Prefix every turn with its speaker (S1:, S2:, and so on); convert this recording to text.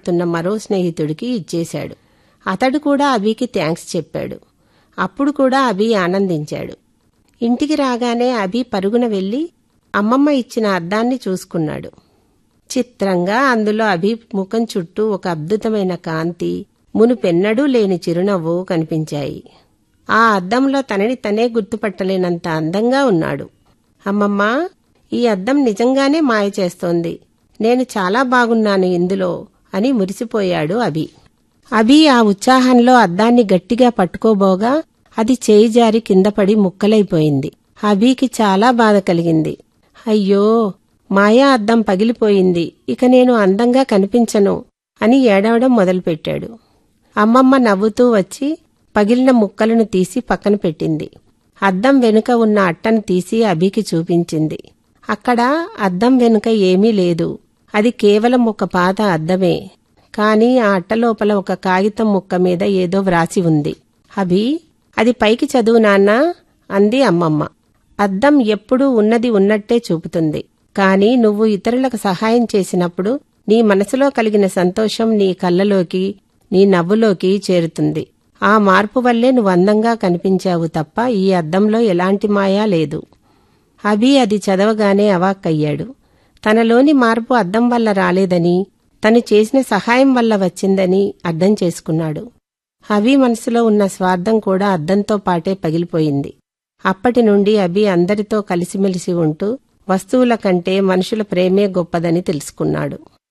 S1: మాట్లాడుతున్న మరో స్నేహితుడికి ఇచ్చేశాడు అతడు కూడా అభికి థ్యాంక్స్ చెప్పాడు అప్పుడు కూడా అభి ఆనందించాడు ఇంటికి రాగానే అభి పరుగున వెళ్లి అమ్మమ్మ ఇచ్చిన అద్దాన్ని చూసుకున్నాడు చిత్రంగా అందులో అభి ముఖం చుట్టూ ఒక అద్భుతమైన కాంతి మునుపెన్నడూ లేని చిరునవ్వు కనిపించాయి ఆ అద్దంలో తనని తనే గుర్తుపట్టలేనంత అందంగా ఉన్నాడు అమ్మమ్మ ఈ అద్దం నిజంగానే మాయ చేస్తోంది నేను చాలా బాగున్నాను ఇందులో అని మురిసిపోయాడు అభి అభి ఆ ఉత్సాహంలో అద్దాన్ని గట్టిగా పట్టుకోబోగా అది చేయి జారి కిందపడి ముక్కలైపోయింది అభికి చాలా బాధ కలిగింది అయ్యో మాయా అద్దం పగిలిపోయింది ఇక నేను అందంగా కనిపించను అని ఏడవడం మొదలుపెట్టాడు అమ్మమ్మ నవ్వుతూ వచ్చి పగిలిన ముక్కలను తీసి పక్కన పెట్టింది అద్దం వెనుక ఉన్న అట్టను తీసి అభికి చూపించింది అక్కడ అద్దం వెనుక ఏమీ లేదు అది కేవలం ఒక పాత అద్దమే కాని ఆ అట్ట లోపల ఒక కాగితం ముక్క మీద ఏదో వ్రాసి ఉంది అభి అది పైకి చదువు నాన్నా అంది అమ్మమ్మ అద్దం ఎప్పుడూ ఉన్నది ఉన్నట్టే చూపుతుంది కాని నువ్వు ఇతరులకు సహాయం చేసినప్పుడు నీ మనసులో కలిగిన సంతోషం నీ కళ్ళలోకి నీ నవ్వులోకి చేరుతుంది ఆ మార్పు వల్లే నువ్వు అందంగా కనిపించావు తప్ప ఈ అద్దంలో ఎలాంటి మాయా లేదు అభి అది చదవగానే అవాక్కయ్యాడు తనలోని మార్పు అద్దం వల్ల రాలేదని తను చేసిన సహాయం వల్ల వచ్చిందని అర్థం చేసుకున్నాడు అభి మనసులో ఉన్న స్వార్థం కూడా అద్దంతో పాటే పగిలిపోయింది అప్పటి నుండి అభి అందరితో కలిసిమెలిసి ఉంటూ వస్తువుల కంటే మనుషుల ప్రేమే గొప్పదని తెలుసుకున్నాడు